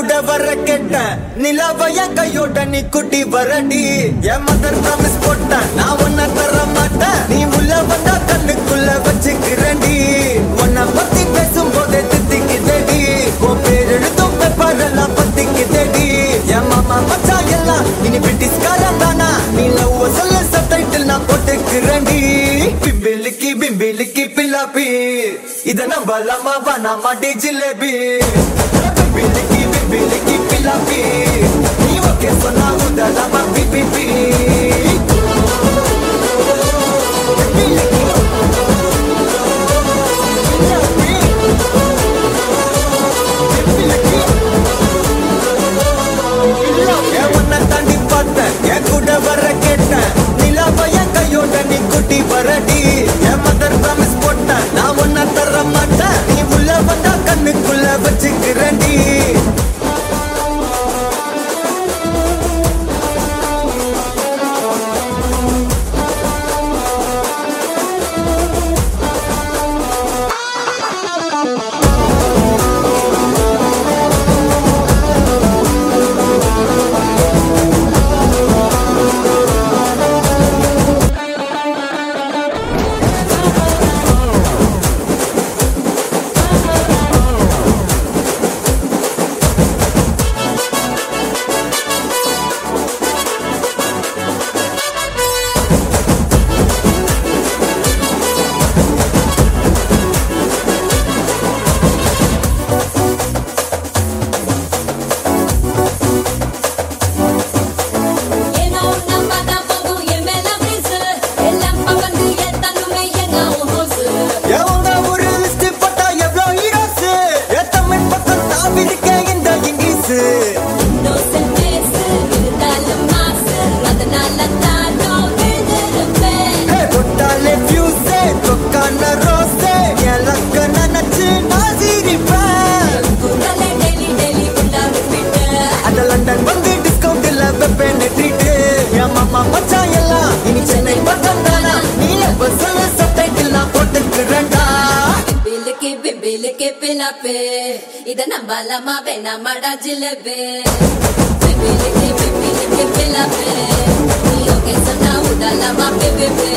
கூட வர கேட்டேன் நிலாவைய கையோட நீ குட்டி வரடி என் மதர் மிஸ் போட்டேன் நான் உன்ன தர மாட்டேன் நீ உள்ள வந்தா கண்ணுக்குள்ள வச்சுக்கிறேன்டி உன்னை பத்தி பேசும் போதே தித்திக்குதடி உன் பேர் எழுதும் பேப்பர் எல்லாம் பத்திக்குதடி என் மாமா மச்சா எல்லாம் இனி பிரிட்டிஷ்காரன் தானா நீ லவ் சொல்ல சப்டைட்டில் நான் போட்டுக்கிறேன்டி பிம்பிலிக்கி பிம்பிலிக்கி பில்லாப்பி இத நம்பலாமா வேணாமா டி ஜிலேபி பிம்பிலிக்கி பிம்பிலிக்கி பில்லாப்பி நீ ஓகே சொன்னா உதலாமா பிபிபி என் உன்னை தாண்டி பார்த்தேன் என் கூட வர கேட்டேன் நிலாவை என் கையோட நீ குட்டி வரடி என் மதர் ப்ராமிஸ் போட்டேன் நான் உன்னை தர மாட்டேன் நீ உள்ள வந்தா கண்ணுக்குள்ள வச்சுக்கிறேன்டி ஏனோ நம்ம தான் போகும் என் மேல பிரிசு எல்லாம் பவந்து எத்தனுமே எங்க ஹோசு எவங்க ஒரு லிஸ்ட் போட்டா எவ்வளோ ஹீரோஸ் தமிழ் பக்கம் தாவி இருக்கேன் இந்த இங்கிலீஷ் இன்னோசன் பேசு இருந்தாலும் மாசு அதனால தானோ விழுந்திருப்பேன் ஹே, தொட்டாலே fuse, தொக்கான rose, என் luck அ நினைச்சு நான் சிரிப்பேன். குரலை டெய்லி டெய்லி உள்ளாரு விட்டு அந்த லண்டன் வந்து discount இல்ல வைப்பேன்னு treat. என் மாமா மச்சான் எல்லாம் இனி சென்னை பக்கம் தானா? நீ எப்ப சொல்லு, subtitle நான் போட்டுக்கிறேன்டா. பிபிலுக்கு பிபிலுக்கு பிலாப்பு இத நம்பலாமா வேணாமாடா ஜிலேபி பிபிலுக்கு பிபிலுக்கு பிலாப்பு நீ ஓகே சொன்னா உடலாமா பிபிபி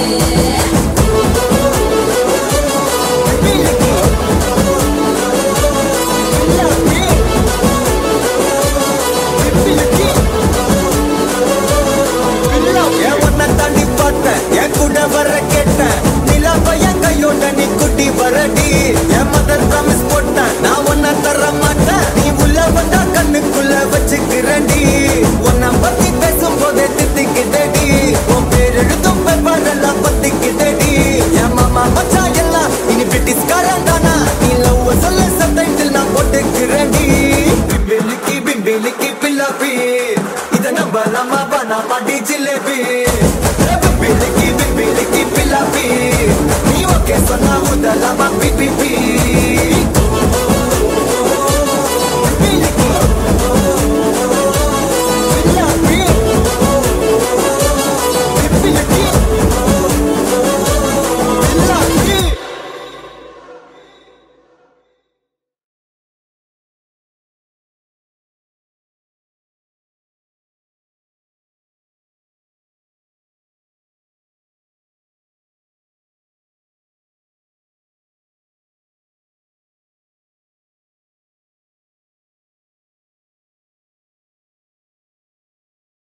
என் உன்னை தாண்டி பார்த்தேன், என் கூட வர கேட்டேன். நிலாவை என் கையோட நீ குட்டி வரடி. என் mother promise போட்டேன், நான் உன்னை தர மாட்டேன். நீ உள்ள வந்தா கண்ணுக்குள்ள வச்சுக்கிறேன்டி. உன்னை பத்தி பேசும்போதே தித்திக்குதேடி. உன் பேர் எழுதும் paper எல்லாம் பத்திக்குதேடி. என் மாமா மச்சான் எல்லாம் இனி பிரிட்டிஷ்காரன் தானா? நீ love அ சொல்லு, subtitle நான் போட்டுக்கிறேன்டி. பிம்பிலிக்கி, பிம்பிலிக்கி, பில்லாப்பி. இத நம்பலாமா வேணாமா டி ஜிலேபி பிம்பிலிக்கி பிம்பிலிக்கி பில்லாப்பி நீ ஓகே சொன்னா உதலாமா பிபிபி